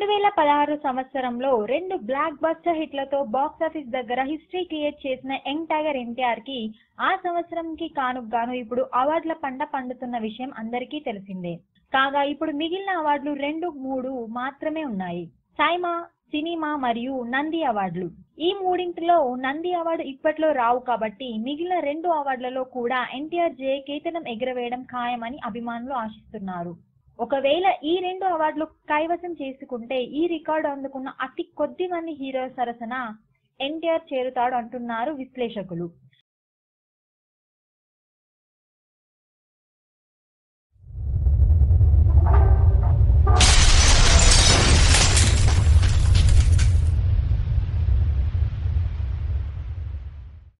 రెండు వేల పదహారు సంవత్సరంలో రెండు బ్లాక్ బస్టర్ హిట్లతో బాక్సాఫీస్ దగ్గర హిస్టరీ క్రియేట్ చేసిన యంగ్ టైగర్ ఎన్టీఆర్ కి ఆ సంవత్సరంకి కానుగ్గాను ఇప్పుడు అవార్డుల పంట పండుతున్న విషయం అందరికీ తెలిసిందే కాగా ఇప్పుడు మిగిలిన అవార్డులు రెండు మూడు మాత్రమే ఉన్నాయి సైమా సినిమా మరియు నంది అవార్డులు ఈ మూడింటిలో నంది అవార్డు ఇప్పట్లో రావు కాబట్టి మిగిలిన రెండు అవార్డులలో కూడా ఎన్టీఆర్ జే కేతనం ఎగరవేయడం ఖాయమని అభిమానులు ఆశిస్తున్నారు ఒకవేళ ఈ రెండు అవార్డులు కైవసం చేసుకుంటే ఈ రికార్డు అందుకున్న అతి కొద్ది మంది హీరో సరసన ఎన్టీఆర్ చేరుతాడు అంటున్నారు విశ్లేషకులు